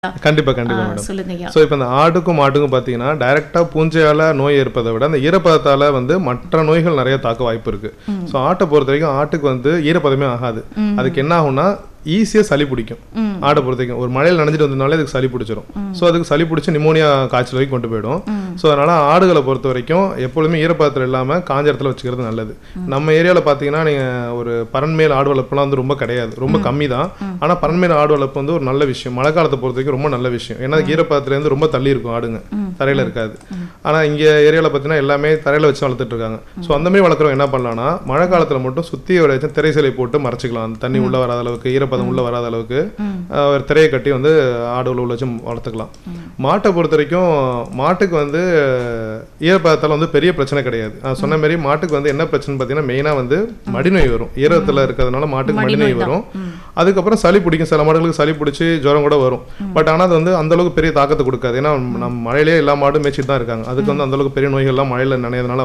கண்டிப்பா கண்டிப்பா மேடம் சொல்லுங்க ஸோ இப்போ இந்த ஆட்டுக்கும் மாட்டுக்கும் பார்த்தீங்கன்னா டைரெக்டாக பூஞ்சையால் நோய் ஏற்பதை விட அந்த ஈரப்பதத்தால் வந்து மற்ற நோய்கள் நிறைய தாக்க வாய்ப்பு இருக்கு ஸோ ஆட்டை பொறுத்த வரைக்கும் ஆட்டுக்கு வந்து ஈரப்பதமே ஆகாது அதுக்கு என்ன ஆகும்னா ஈஸியாக சளி பிடிக்கும் ஆட்டை பொறுத்த வரைக்கும் ஒரு மழையில் நனைஞ்சிட்டு வந்ததுனாலே அதுக்கு சளி பிடிச்சிரும் ஸோ அதுக்கு சளி பிடிச்சி நிமோனியா காய்ச்சல் வரைக்கும் கொண்டு போயிடும் ஸோ அதனால ஆடுகளை பொறுத்த வரைக்கும் எப்பொழுதுமே ஈரப்பதத்தில் இல்லாமல் காஞ்ச இடத்துல வச்சுக்கிறது நல்லது நம்ம ஏரியாவில் பார்த்தீங்கன்னா நீங்கள் ஒரு பரண்மேல் ஆடு வளர்ப்புலாம் வந்து ரொம்ப கிடையாது ரொம்ப கம்மி தான் ஆனால் பரண்மேல் ஆடு வளர்ப்பு வந்து ஒரு நல்ல விஷயம் மழை காலத்தை பொறுத்த வரைக்கும் ரொம்ப நல்ல விஷயம் ஏன்னா ஈரப்பதத்துலேருந்து ரொம்ப தள்ளி இருக்கும் ஆடுங்க தரையில் இருக்காது ஆனால் இங்கே ஏரியாவில் பார்த்தீங்கன்னா எல்லாமே தரையில் வச்சு வளர்த்துட்டு இருக்காங்க ஸோ அந்த மாதிரி வளர்க்குறவங்க என்ன பண்ணலாம்னா மழை காலத்தில் மட்டும் சுற்றி ஒரு திரை சிலை போட்டு மறைச்சிக்கலாம் அந்த தண்ணி உள்ள வராத அளவுக்கு ஈரப்பதம் உள்ள வராத அளவுக்கு அஹ், ஒரு திரையை கட்டி வந்து ஆடுகள் உள்ள வச்சு வளர்த்துக்கலாம் மாட்டை பொறுத்த வரைக்கும் மாட்டுக்கு வந்து ஈரப்பதத்தால் வந்து பெரிய பிரச்சனை கிடையாது நான் சொன்ன மாதிரி மாட்டுக்கு வந்து என்ன பிரச்சனை பார்த்தீங்கன்னா மெயினாக வந்து மடிநோய் வரும் ஈரத்தில் இருக்கிறதுனால மாட்டுக்கு மடிநோய் வரும் அதுக்கப்புறம் சளி பிடிக்கும் சில மாடுகளுக்கு சளி பிடிச்சி ஜுரம் கூட வரும் பட் ஆனால் அது வந்து அந்த அளவுக்கு பெரிய தாக்கத்தை கொடுக்காது ஏன்னா நம்ம மழையிலே எல்லா மாடும் மேய்ச்சிட்டு தான் இருக்காங்க அதுக்கு வந்து அந்த அளவுக்கு பெரிய நோய்கள்லாம் மழையில் நனையதுனால